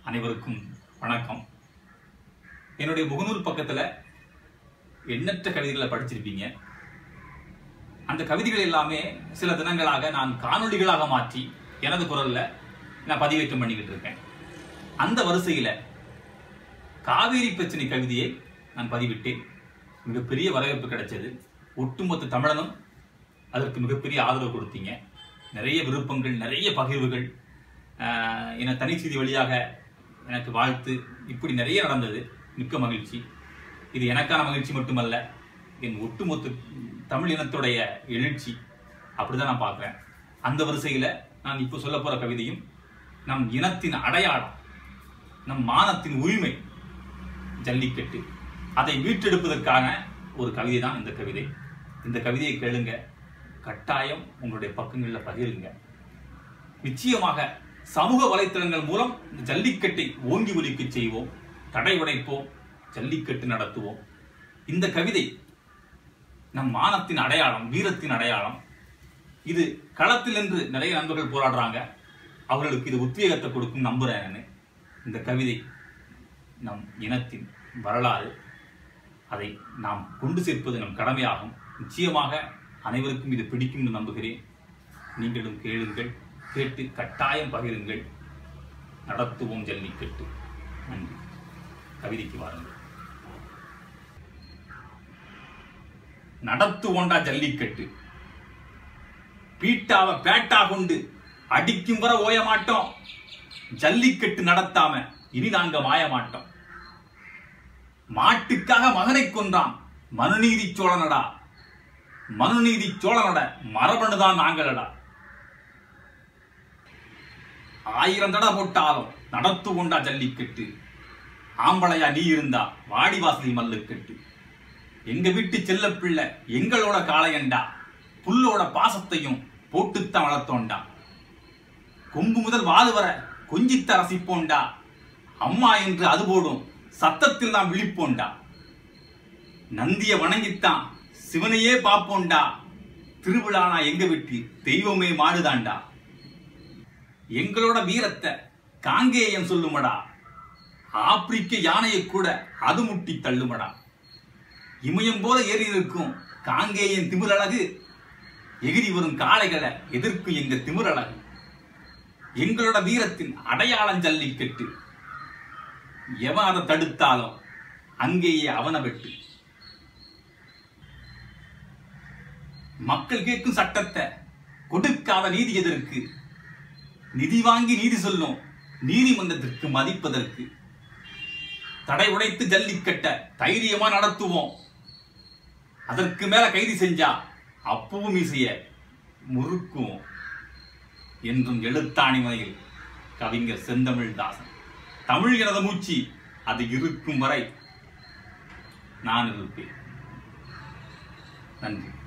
அனைவருக்கும் வணக்கம் என்னுடைய முகநூல் பக்கத்துல எண்ணற்ற கவிதைகளை படிச்சிருப்பீங்க அந்த கவிதைகள் எல்லாமே சில தினங்களாக நான் காணொளிகளாக மாற்றி எனது குரல்ல நான் பதிவேற்றம் பண்ணிக்கிட்டு இருக்கேன் அந்த வரிசையில காவேரி பிரச்சனை கவிதையை நான் பதிவிட்டேன் மிகப்பெரிய வரவேற்பு கிடைச்சது ஒட்டுமொத்த தமிழனும் அதற்கு மிகப்பெரிய ஆதரவு கொடுத்தீங்க நிறைய விருப்பங்கள் நிறைய பகிர்வுகள் ஆஹ், என தனிச்செய்தி வழியாக எனக்கு வாழ்த்து இப்படி நிறைய நடந்தது மிக்க மகிழ்ச்சி இது எனக்கான மகிழ்ச்சி மட்டுமல்ல என் ஒட்டுமொத்த தமிழ் இனத்துடைய எழுச்சி அப்படிதான் நான் பார்க்குறேன் அந்த வரிசையில் நான் இப்போ சொல்ல போற கவிதையும் நம் இனத்தின் அடையாளம் நம் மானத்தின் உரிமை ஜல்லிக்கட்டு அதை மீட்டெடுப்பதற்கான ஒரு கவிதை தான் இந்த கவிதை இந்த கவிதையை கேளுங்க கட்டாயம் உங்களுடைய பக்கங்களில் பகிருங்க நிச்சயமாக சமூக வலைத்தளங்கள் மூலம் இந்த ஜல்லிக்கட்டை ஓங்கி ஒலிக்க செய்வோம் தடை உடைப்போம் ஜல்லிக்கட்டு நடத்துவோம் இந்த கவிதை நம் மானத்தின் அடையாளம் வீரத்தின் அடையாளம் இது களத்தில் நின்று நிறைய நண்பர்கள் போராடுறாங்க அவர்களுக்கு இது உத்வேகத்தை கொடுக்கும் நம்புறேன் நானு. இந்த கவிதை நம் இனத்தின் வரலாறு அதை நாம் கொண்டு சேர்ப்பது நம் கடமையாகும் நிச்சயமாக அனைவருக்கும் இது பிடிக்கும் என்று நம்புகிறேன் நீங்களும் கேளுங்கள் கேட்டு கட்டாயம் பகிருங்கள் நடத்துவோம் ஜல்லிக்கட்டு நன்றி கவிதைக்கு வாருங்கள் நடத்துவோண்டா ஜல்லிக்கட்டு பீட்டாவ பேட்டா கொண்டு அடிக்கும் வர ஓய மாட்டோம் ஜல்லிக்கட்டு நடத்தாம இனி நாங்க மாய மாட்டோம் மாட்டுக்காக மகனை கொன்றான் மனுநீதி சோழனடா மனுநீதி சோழனோட மரபணுதான் நாங்களடா ஆயிரம் தடவை போட்டாலும் நடத்து கொண்டா ஜல்லிக்கட்டு ஆம்பளையா நீ இருந்தா வாடிவாசலி மல்லுக்கட்டு எங்க வீட்டு செல்ல பிள்ளை எங்களோட காளையண்டா புல்லோட பாசத்தையும் போட்டுத்தான் வளர்த்தோண்டா கொம்பு முதல் வாது வர கொஞ்சித்த ரசிப்போண்டா அம்மா என்று அது போடும் சத்தத்தில் நாம் விழிப்போண்டா நந்திய வணங்கித்தான் சிவனையே பார்ப்போண்டா திருவிழானா எங்க வீட்டு தெய்வமே மாடுதாண்டா எங்களோட வீரத்தை காங்கேயம் சொல்லுமடா ஆப்பிரிக்க யானையை கூட அது முட்டி தள்ளுமடா இமயம் போல ஏறி இருக்கும் காங்கேயன் திமிரழகு எகிரி வரும் காளைகளை எதிர்க்கும் எங்க திமிரழகு எங்களோட வீரத்தின் அடையாளம் ஜல்லிக்கட்டு எவன் அதை தடுத்தாலும் அங்கேயே அவனை வெட்டு மக்கள் கேட்கும் சட்டத்தை கொடுக்காத நீதி எதற்கு நிதி வாங்கி நீதி சொல்லும் நீதிமன்றத்திற்கு மதிப்பதற்கு தடை உடைத்து ஜல்லிக்கட்ட தைரியமா நடத்துவோம் அதற்கு மேல கைது செஞ்சா அப்பவும் மீசைய முறுக்குவோம் என்றும் எழுத்தாணிமனையில் கவிஞர் செந்தமிழ்தாசன் தமிழ் எனது மூச்சு அது இருக்கும் வரை நான் இருப்பேன் நன்றி